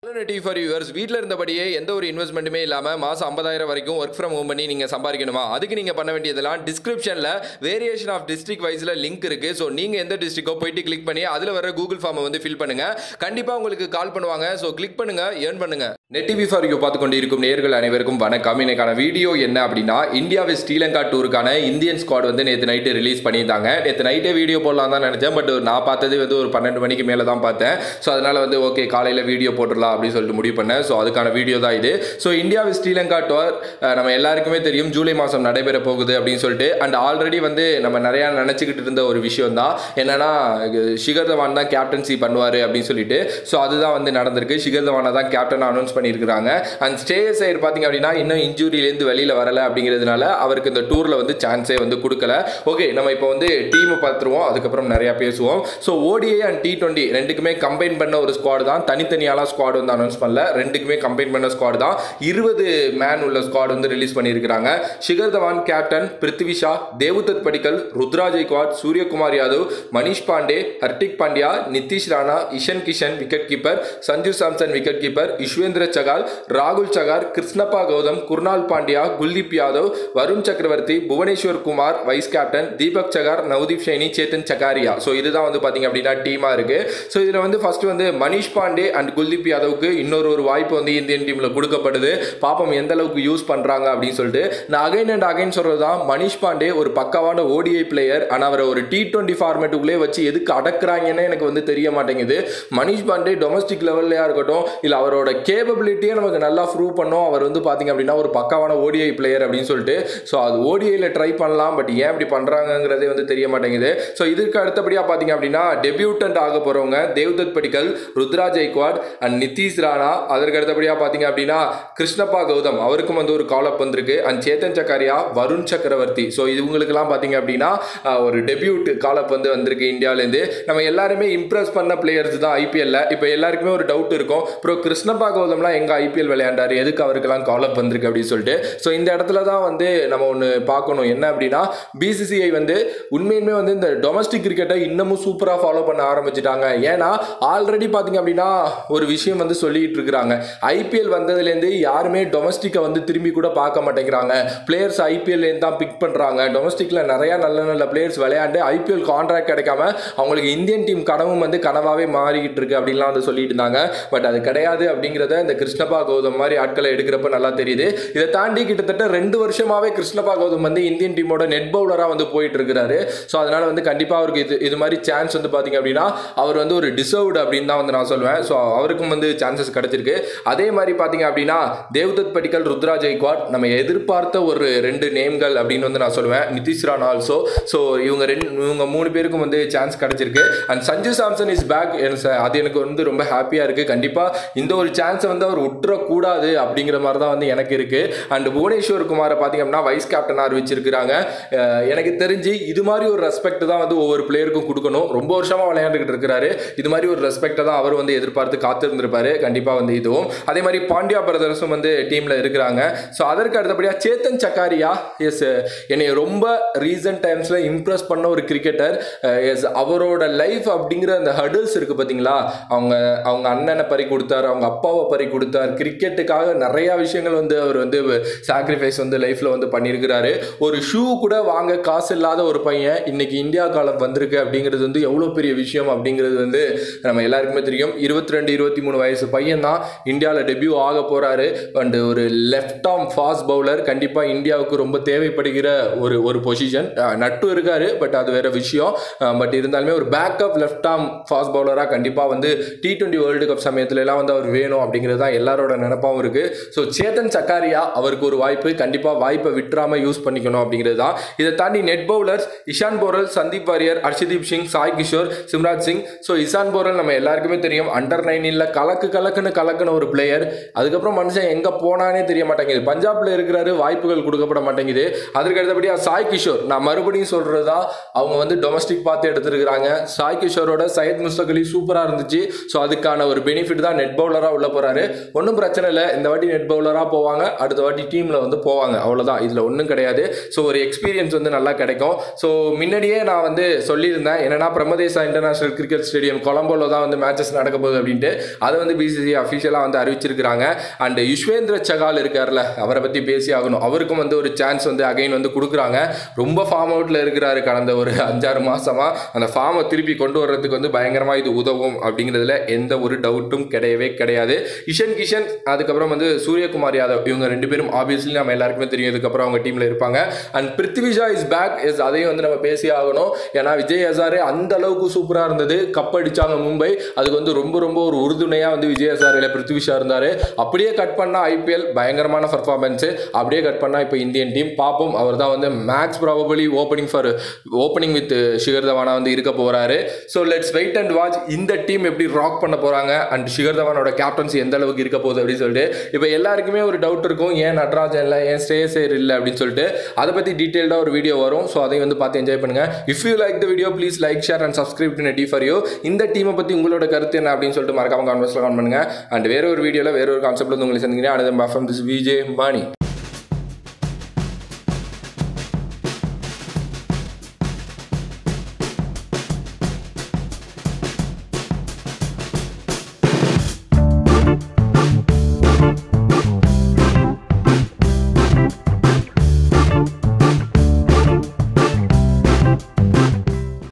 hello நெட்டி for viewers வீட்டில் இருந்தபடியே எந்த ஒரு இன்வெஸ்ட்மெண்ட்டுமே இல்லாமல் மாதம் ஐம்பதாயிரம் வரைக்கும் ஒர்க் ஃப்ரம் ஹோம் பண்ணி நீங்கள் சம்பாதிக்கணுமா அதுக்கு நீங்கள் பண்ண வேண்டியதெல்லாம் டிஸ்கிரிப்ஷனில் வேரியேஷன் ஆஃப் டிஸ்ட்ரிக்ட் வைஸில் லிங்க் இருக்குது ஸோ நீங்கள் எந்த டிஸ்ட்ரிக்கோ போயிட்டு கிளிக் பண்ணி அதில் வர கூகுள் ஃபார்மை வந்து ஃபில் பண்ணுங்கள் கண்டிப்பாக உங்களுக்கு கால் பண்ணுவாங்க ஸோ கிளிக் பண்ணுங்கள் ஏர்ன் பண்ணுங்கள் நெட் டிவி ஃபார் யூ பார்த்து கொண்டு இருக்கும் நேர்கள் அனைவருக்கும் வணக்கம் இன்னைக்கான வீடியோ என்ன அப்படின்னா இந்தியாவை ஸ்ரீலங்கா டூருக்கான இந்தியன் ஸ்குவாட் வந்து நேற்று நைட்டு ரிலீஸ் பண்ணியிருந்தாங்க நேற்று நைட்டே வீடியோ போடலாம் தான் நினச்சேன் பட் நான் பார்த்தது வந்து ஒரு பன்னெண்டு மணிக்கு மேலே தான் பார்த்தேன் ஸோ அதனால் வந்து ஓகே காலையில் வீடியோ போட்டுடலாம் அப்படின்னு சொல்லிட்டு முடிவு பண்ணேன் ஸோ அதுக்கான வீடியோ தான் இது ஸோ இந்தியா ஸ்ரீலங்கா டூர் நம்ம எல்லாருக்குமே தெரியும் ஜூலை மாதம் நடைபெற போகுது அப்படின்னு சொல்லிட்டு அண்ட் ஆல்ரெடி வந்து நம்ம நிறையா நினச்சிக்கிட்டு இருந்த ஒரு விஷயம் தான் என்னன்னா ஷிகர் தவான் தான் கேப்டன்சி பண்ணுவார் அப்படின்னு சொல்லிட்டு ஸோ அதுதான் வந்து நடந்திருக்கு ஷிகர் தவானை தான் கேப்டன் அனௌன்ஸ் பண்ணியிருக்கிறாங்க அண்ட் ஸ்டே சைடு பார்த்தீங்க அப்படின்னா இன்னும் இன்ஜூரியிலேருந்து வெளியில் வரலை அப்படிங்கிறதுனால அவருக்கு இந்த டூரில் வந்து சான்ஸே வந்து கொடுக்கல ஓகே நம்ம இப்போ வந்து டீமை பார்த்துருவோம் அதுக்கப்புறம் நிறையா பேசுவோம் so ODI and T twenty ரெண்டுக்குமே கம்பைன் பண்ண ஒரு ஸ்குவாட் தான் தனித்தனியாலாம் ஸ்குவாட் வந்து அனௌன்ஸ் பண்ணல ரெண்டுக்குமே கம்பைன் பண்ண ஸ்குவாட் தான் இருபது மேன் உள்ள ஸ்குவாட் வந்து ரிலீஸ் பண்ணியிருக்கிறாங்க Shikhar Dhawan captain Prithvi Shaw Devdutt Padikkal Ruturaj Gaikwad Suryakumar Yadav Manish Pandey Hardik Pandya Nitish Rana Ishan Kishan wicket keeper Sanju Samson wicket keeper Yuzvendra Chahal ராகுல் Chahar Krishnappa Gautham Krunal Pandya Kuldeep Yadav Varun Chakravarthy Bhuvneshwar Kumar vice captain Deepak Chahar Navdeep Saini Chetan Sakariya so இதுதான் வந்து பார்த்தீங்க அப்படின்னா டீமாக இருக்கு ஸோ இதில் வந்து ஃபர்ஸ்ட் வந்து மணிஷ் பாண்டே அண்ட் குல்தீப் யாதவுக்கு இன்னொரு ஒரு வாய்ப்பு வந்து இந்தியன் டீமில் கொடுக்கப்படுது பாப்போம் எந்த அளவுக்கு யூஸ் பண்ணுறாங்க அப்படின்னு சொல்லிட்டு நான் அகைன் அண்ட் அகைன் சொல்கிறது தான் மணிஷ் பாண்டே ஒரு பக்காவான ஓடிஐ பிளேயர் ஆனால் அவரை ஒரு டி டுவெண்ட்டி ஃபார்மேட்டுக்குள்ளே வச்சு எதுக்கு அடக்குறாங்கன்னு எனக்கு வந்து தெரிய மாட்டேங்குது மணிஷ் பாண்டே டொமஸ்டிக் லெவல்லையா இருக்கட்டும் இல்லை அவரோட கேபபிலிட்டியே நமக்கு நல்லா ப்ரூவ் பண்ணோம் அவர் வந்து பார்த்தீங்க அப்படின்னா ஒரு பக்காவான ஓடிஐ பிளேயர் அப்படின்னு சொல்லிட்டு ஸோ அது ஓடிஐயில் ட்ரை பண்ணலாம் பட் ஏன் இப்படி பண்ணுறாங்கங்கிறதே வந்து தெரிய மாட்டேங்குது ஸோ இதுக்கு அடுத்தபடியாக பார்த்தீங்க அப்படின்னா டெபியூட்டன்ட் ஆக போகிறவங்க தேவ்தத் படிக்கல் ருத்ரா ஜெய்க்வாட் அண்ட் நிதிஷ் ராணா அதற்கு அடுத்தபடியாக பார்த்தீங்க அப்படின்னா கிருஷ்ணப்பா கௌதம் அவருக்கும் வந்து ஒரு காலப் வந்திருக்கு அண்ட் சேத்தன் சக்காரியா வருண் சக்கரவர்த்தி ஸோ இவங்களுக்கெல்லாம் பார்த்தீங்க அப்படின்னா அஹ், ஒரு டெபியூட் காலப் வந்து வந்திருக்கு இந்தியாவிலேருந்து நம்ம எல்லாருமே இம்ப்ரெஸ் பண்ண பிளேயர்ஸ் தான் ஐபிஎல்ல இப்போ எல்லாருக்குமே ஒரு டவுட் இருக்கும் ப்ரோ கிருஷ்ணப்பா கௌதம்லாம் எங்கே ஐபிஎல் விளையாண்டாரு எதுக்கு அவருக்கெல்லாம் காலப் வந்திருக்கு அப்படின்னு சொல்லிட்டு ஸோ இந்த இடத்துல தான் வந்து நம்ம ஒன்று பார்க்கணும் என்ன அப்படின்னா பிசிசிஐ வந்து உண்மையுமே வந்து இந்த டொமஸ்டிக் கிரிக்கெட்டை இன்னமும் சூப்பராக ஃபாலோ பண்ண ஆரம்பிச்சிட்டாங்க ஏன்னா ஆல்ரெடி பார்த்தீங்க அப்படின்னா ஒரு விஷயம் வந்து சொல்லிட்டு இருக்கிறாங்க ஐபிஎல் வந்ததுலேருந்து யாருமே டொமஸ்டிக்கை வந்து திரும்பி கூட பார்க்க மாட்டேங்கிறாங்க பிளேயர்ஸ் ஐபிஎல்லேருந்து தான் பிக் பண்ணுறாங்க டொமஸ்டிக்கில் நிறையா நல்ல நல்ல பிளேயர்ஸ் விளையாண்டு ஐபிஎல் கான்ட்ராக்ட் கிடைக்காம அவங்களுக்கு இந்தியன் டீம் கனவும் வந்து கனவாகவே மாறிக்கிட்டு இருக்கு அப்படின்லாம் வந்து சொல்லிட்டு இருந்தாங்க பட் அது கிடையாது அப்படிங்கிறத இந்த கிருஷ்ணபா கௌதம் மாதிரி ஆட்களை எடுக்கிறப்ப நல்லா தெரியுது இதை தாண்டி கிட்டத்தட்ட ரெண்டு வருஷமாவே கிருஷ்ணபா கௌதம் வந்து இந்தியன் டீமோட நெட் பவுலராக வந்து போயிட்டு இருக்கிறாரு ஸோ அதனால வந்து கண்டிப்பாக அவருக்கு இது இது மாதிரி சான்ஸ் வந்து பார்த்தீங்க அப்படின்னா அவர் வந்து ஒரு டிசர்வ்டு அப்படின்னு தான் வந்து நான் சொல்லுவேன் ஸோ அவருக்கும் வந்து சான்சஸ் கிடைச்சிருக்கு அதே மாதிரி பார்த்தீங்க அப்படின்னா தேவ்தத் படிக்கல் ருத்ரா ஜெய்க்வாட் நம்ம எதிர்பார்த்த ஒரு ரெண்டு நேம்கள் அப்படின்னு வந்து நான் சொல்லுவேன் நிதிஷ் ராணா ஆல்சோ ஸோ இவங்க ரெண்டு இவங்க மூணு பேருக்கும் வந்து சான்ஸ் கிடைச்சிருக்கு and Sanju Samson is back அது எனக்கு வந்து ரொம்ப ஹாப்பியாக இருக்குது கண்டிப்பாக இந்த ஒரு சான்ஸை வந்து அவர் விட்டுறக்கூடாது அப்படிங்கிற மாதிரி தான் வந்து எனக்கு இருக்குது அண்ட் புவனேஸ்வர் குமாரை பார்த்தீங்க அப்படின்னா வைஸ் கேப்டன் அறிவிச்சிருக்கிறாங்க அஹ் எனக்கு தெரிஞ்சு இது மாதிரி ஒரு ரெஸ்பெக்ட் தான் வந்து ஒவ்வொரு பிளேயருக்கும் கொடுக்கணும் ரொம்ப வருஷமாக விளையாண்டுக்கிட்டு இருக்கிறாரு இது மாதிரி ஒரு ரெஸ்பெக்டை தான் அவர் வந்து எதிர்பார்த்து காத்திருந்திருப்பாரு கண்டிப்பாக வந்து இதுவும் அதே மாதிரி பாண்டியா பிரதர்ஸும் வந்து டீமில் இருக்கிறாங்க ஸோ அதற்கு அடுத்தபடியாக சேத்தன் சக்காரியா எஸ் என்னை ரொம்ப ரீசன்ட் டைம்ஸில் இம்ப்ரெஸ் பண்ண ஒரு கிரிக்கெட்டர் எஸ் அவரோட லைஃப் அப்படிங்கிற அந்த ஹர்டில்ஸ் இருக்குது பார்த்தீங்களா அவங்க அவங்க அண்ணனை பறி கொடுத்தார் அவங்க அப்பாவை பறி கொடுத்தார் கிரிக்கெட்டுக்காக நிறையா விஷயங்கள் வந்து அவர் வந்து சாக்ரிஃபைஸ் வந்து லைஃப்பில் வந்து பண்ணியிருக்கிறாரு ஒரு ஷூ கூட வாங்க காசு இல்லாத ஒரு பையன் இன்னைக்கு இந்தியா காலம் வந்திருக்கு அப்படிங்கிறது வந்து எவ்வளோ பெரிய விஷயம் அப்படிங்கிறது வந்து நம்ம எல்லாருக்குமே தெரியும் இருபத்தி ரெண்டு இருபத்தி மூணு வயசு பையன் தான் இந்தியாவில் டெபியூ ஆக போகிறாரு அண்ட் ஒரு லெஃப்ட் ஆர்ம் ஃபாஸ்ட் பவுலர் கண்டிப்பாக இந்தியாவுக்கு ரொம்ப தேவைப்படுகிற ஒரு ஒரு பொசிஷன் நட்டு இருக்காரு பட் அது வேற விஷயம் பட் இருந்தாலுமே ஒரு பேக்கப் லெஃப்ட் ஆர்ம் ஃபாஸ்ட் பவுலராக கண்டிப்பாக வந்து டி டுவெண்ட்டி வேர்ல்டு கப் சமயத்துல எல்லாம் வந்து அவர் வேணும் அப்படிங்கிறது தான் எல்லாரோட நினப்பாவும் இருக்கு ஸோ சேத்தன் சக்காரியா அவருக்கு ஒரு வாய்ப்பு கண்டிப்பாக வாய்ப்பை விட்டுறாம யூஸ் பண்ணிக்கணும் அப்படிங்கிறது தான் இதை தாண்டி net bowlers Ishan Porel Sandeep Warrier Harshdeep Singh Sai Kishore Simarjeet Singh so Ishan Porel நம்ம எல்லாருக்குமே தெரியும் அண்டர் நைன்டீனில் கலக்கு கலக்குன்னு கலக்குன ஒரு பிளேயர் அதுக்கப்புறம் மனுஷன் எங்கே போனானே தெரிய மாட்டேங்குது பஞ்சாப்ல இருக்கிறாரு வாய்ப்புகள் கொடுக்கப்பட மாட்டேங்குது அதற்கு அடுத்தபடியாக சாய் கிஷோர் நான் மறுபடியும் சொல்கிறது தான் அவங்க வந்து டொமஸ்டிக் பார்த்து எடுத்துருக்கிறாங்க சாய் கிஷோரோட சையத் முஸ்தக் அலி சூப்பராக இருந்துச்சு ஸோ அதுக்கான ஒரு பெனிஃபிட் தான் நெட் பவுலராக உள்ள போகிறாரு ஒன்றும் பிரச்சனை இல்லை இந்த வாட்டி நெட் பவுலராக போவாங்க அடுத்த வாட்டி டீமில் வந்து போவாங்க அவ்வளோதான் இதில் ஒன்றும் கிடையாது ஸோ ஒரு எக்ஸ்பீரியன்ஸ் வந்து நல்லா கிடைக்கும் ஸோ முன்னாடியே நான் வந்து சொல்லியிருந்தேன் என்னன்னா பிரம்மதேசா இன்டர்நேஷனல் கிரிக்கெட் ஸ்டேடியம் கொலம்போல தான் வந்து மேட்சஸ் நடக்க போகுது அப்படின்ட்டு அதை வந்து பிசிசி அஃபிஷியலாக வந்து அறிவிச்சிருக்கிறாங்க அண்ட் யுஷ்வேந்திர சகால் இருக்கார்ல அவரை பற்றி பேசி ஆகணும் அவருக்கும் வந்து ஒரு சான்ஸ் வந்து அகைன் வந்து கொடுக்குறாங்க ரொம்ப ஃபார்ம் அவுட்டில் இருக்கிறாரு கடந்த ஒரு அஞ்சாறு மாசமா அந்த ஃபார்மை திருப்பி கொண்டு வர்றதுக்கு வந்து பயங்கரமாக இது உதவும் அப்படிங்கிறதுல எந்த ஒரு டவுட்டும் கிடையவே கிடையாது இஷன் கிஷன் அதுக்கப்புறம் வந்து சூரியகுமார் யாதவ் இவங்க ரெண்டு பேரும் ஆப்வியஸ்லி நம்ம எல்லாருக்குமே தெரியும் இதுக்கப்புறம் அவங்க டீமில் இருப்பாங்க and Prithvi Shaw is back is அதையும் வந்து நம்ம பேசி ஆகணும் ஏன்னா விஜய் ஹசாரே அந்த அளவுக்கு சூப்பராக இருந்தது கப் அடிச்சாங்க மும்பை அதுக்கு வந்து ரொம்ப ரொம்ப ஒரு உறுதுணையாக வந்து விஜய் ஹசாரேல பிருத்திவிஷா இருந்தார் அப்படியே கட் பண்ணால் ஐபிஎல் பயங்கரமான பர்ஃபார்மன்ஸு அப்படியே கட் பண்ணால் இப்போ இந்தியன் டீம் பார்ப்போம் அவர் தான் வந்து max probably opening for opening with Shikhar தவானா வந்து இருக்க போகிறாரு so let's wait and watch இந்த டீம் எப்படி ராக் பண்ண போகிறாங்க அண்ட் ஷிகர் தவானோட கேப்டன்சி எந்த அளவுக்கு இருக்க போகுது அப்படின்னு சொல்லிட்டு இப்போ எல்லாருக்குமே ஒரு டவுட் இருக்கும் ஏன் நட்ராஜன் இல்லை ஏன் ஸ்ரேயசேர் இல்லை அப்படின்னு சொல்லிட்டு அதை பற்றி டீட்டெயில்டாக ஒரு வீடியோ வரும் ஸோ அதையும் வந்து பார்த்து என்ஜாய் பண்ணுங்க if you like the video please like share and subscribe to netty for you இந்த டீமை பற்றி உங்களோட கருத்து என்ன அப்படின்னு சொல்லிட்டு மறக்காம கான்வர்ஸில் கான் பண்ணுங்க அண்ட் வேற ஒரு வீடியோவில் வேற ஒரு கான்செப்ட்ல வந்து உங்களை சந்திக்கிறேன் அனதம் எஃப்எம் திஸ் விஜே மாணி